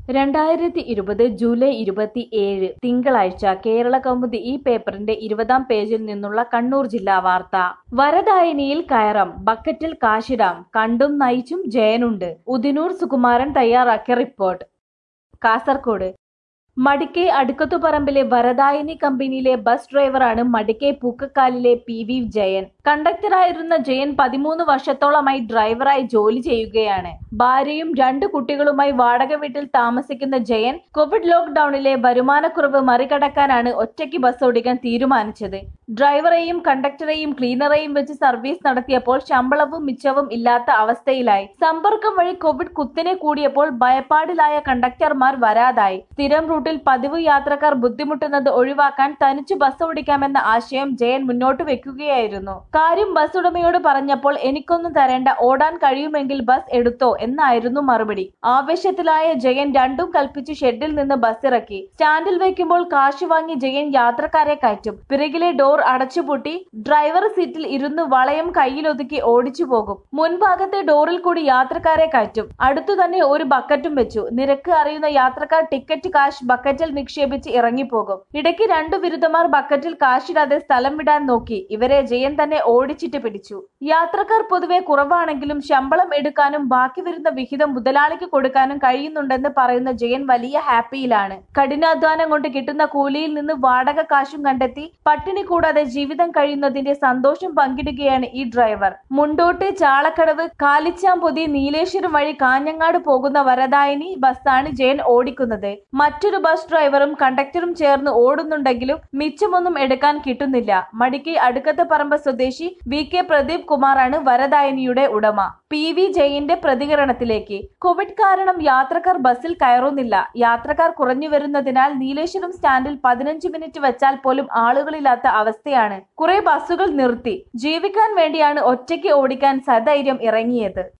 രണ്ടായിരത്തി ഇരുപത് ജൂലൈ ഇരുപത്തി ഏഴ് തിങ്കളാഴ്ച കേരള കൗമുദി ഈ പേപ്പറിന്റെ ഇരുപതാം പേജിൽ നിന്നുള്ള കണ്ണൂർ ജില്ലാ വാർത്ത വരദായിനിയിൽ കയറാം ബക്കറ്റിൽ കാശിടാം കണ്ടും നയിച്ചും ജയനുണ്ട് ഉദിനൂർ സുകുമാരൻ തയ്യാറാക്കിയ റിപ്പോർട്ട് കാസർകോട് മടിക്കൈ അടുക്കത്തുപറമ്പിലെ വരദായിനി കമ്പനിയിലെ ബസ് ഡ്രൈവറാണ് മടിക്കൈ പൂക്കക്കാലിലെ പി വി ജയൻ കണ്ടക്ടറായിരുന്ന ജയൻ പതിമൂന്ന് വർഷത്തോളമായി ഡ്രൈവറായി ജോലി ചെയ്യുകയാണ് ഭാര്യയും രണ്ട് കുട്ടികളുമായി വാടക വീട്ടിൽ താമസിക്കുന്ന ജയൻ കോവിഡ് ലോക്ക്ഡൌണിലെ വരുമാനക്കുറവ് മറികടക്കാനാണ് ഒറ്റയ്ക്ക് ബസ് ഓടിക്കാൻ തീരുമാനിച്ചത് ഡ്രൈവറെയും കണ്ടക്ടറെയും ക്ലീനറെയും വെച്ച് സർവീസ് നടത്തിയപ്പോൾ ശമ്പളവും മിച്ചവും ഇല്ലാത്ത അവസ്ഥയിലായി സമ്പർക്കം വഴി കോവിഡ് കുത്തിനെ കൂടിയപ്പോൾ ഭയപ്പാടിലായ കണ്ടക്ടർമാർ വരാതായി സ്ഥിരം റൂട്ടിൽ പതിവ് യാത്രക്കാർ ബുദ്ധിമുട്ടുന്നത് ഒഴിവാക്കാൻ തനിച്ചു ബസ് ഓടിക്കാമെന്ന ആശയം ജയൻ മുന്നോട്ട് വെക്കുകയായിരുന്നു കാര്യം ബസ് ഉടമയോട് പറഞ്ഞപ്പോൾ എനിക്കൊന്നും തരേണ്ട ഓടാൻ കഴിയുമെങ്കിൽ ബസ് എടുത്തോ എന്നായിരുന്നു മറുപടി ആവേശത്തിലായ ജയൻ രണ്ടും കൽപ്പിച്ച് ഷെഡിൽ നിന്ന് ബസ് ഇറക്കി സ്റ്റാൻഡിൽ വെക്കുമ്പോൾ കാശ് വാങ്ങി ജയൻ യാത്രക്കാരെ കയറ്റും പിറകിലെ ഡോർ അടച്ചുപൂട്ടി ഡ്രൈവർ സീറ്റിൽ ഇരുന്ന് വളയം കയ്യിലൊതുക്കി ഓടിച്ചു പോകും മുൻഭാഗത്തെ ഡോറിൽ കൂടി യാത്രക്കാരെ കയറ്റും അടുത്തു തന്നെ ഒരു ബക്കറ്റും വെച്ചു നിരക്ക് അറിയുന്ന യാത്രക്കാർ ടിക്കറ്റ് കാശ് ബക്കറ്റിൽ നിക്ഷേപിച്ച് ഇറങ്ങിപ്പോകും ഇടയ്ക്ക് രണ്ടു ബിരുദമാർ ബക്കറ്റിൽ കാശിടാതെ സ്ഥലം വിടാൻ നോക്കി ഇവരെ ജയൻ തന്നെ ഓടിച്ചിട്ട് പിടിച്ചു യാത്രക്കാർ പൊതുവെ കുറവാണെങ്കിലും ശമ്പളം എടുക്കാനും ബാക്കി വരുന്ന വിഹിതം മുതലാളിക്ക് കൊടുക്കാനും കഴിയുന്നുണ്ടെന്ന് പറയുന്ന ജയൻ വലിയ ഹാപ്പിയിലാണ് കഠിനാധ്വാനം കൊണ്ട് കിട്ടുന്ന കൂലിയിൽ നിന്ന് വാടക കാശും കണ്ടെത്തി പട്ടിണി കൂടാതെ ജീവിതം കഴിയുന്നതിന്റെ സന്തോഷം പങ്കിടുകയാണ് ഈ ഡ്രൈവർ മുണ്ടോട്ട് ചാളക്കടവ് കാലിച്ചാമ്പൊതി നീലേശ്വരം വഴി കാഞ്ഞങ്ങാട് പോകുന്ന വരദായിനി ബസ്സാണ് ജയൻ ഓടിക്കുന്നത് മറ്റൊരു ബസ് ഡ്രൈവറും കണ്ടക്ടറും ചേർന്ന് ഓടുന്നുണ്ടെങ്കിലും മിച്ചമൊന്നും എടുക്കാൻ കിട്ടുന്നില്ല മടിക്കൈ അടുക്കത്തെ പറമ്പ് സ്വദേശി വി കെ പ്രദീപ് കുമാറാണ് വരദായിനിയുടെ ഉടമ പി വി ജയിന്റെ പ്രതികരണത്തിലേക്ക് കോവിഡ് കാരണം യാത്രക്കാർ ബസ്സിൽ കയറുന്നില്ല യാത്രക്കാർ കുറഞ്ഞു വരുന്നതിനാൽ നീലേശ്വരം സ്റ്റാൻഡിൽ പതിനഞ്ച് മിനിറ്റ് വെച്ചാൽ പോലും ആളുകളില്ലാത്ത അവസ്ഥയാണ് കുറെ ബസ്സുകൾ നിർത്തി ജീവിക്കാൻ വേണ്ടിയാണ് ഒറ്റയ്ക്ക് ഓടിക്കാൻ സധൈര്യം ഇറങ്ങിയത്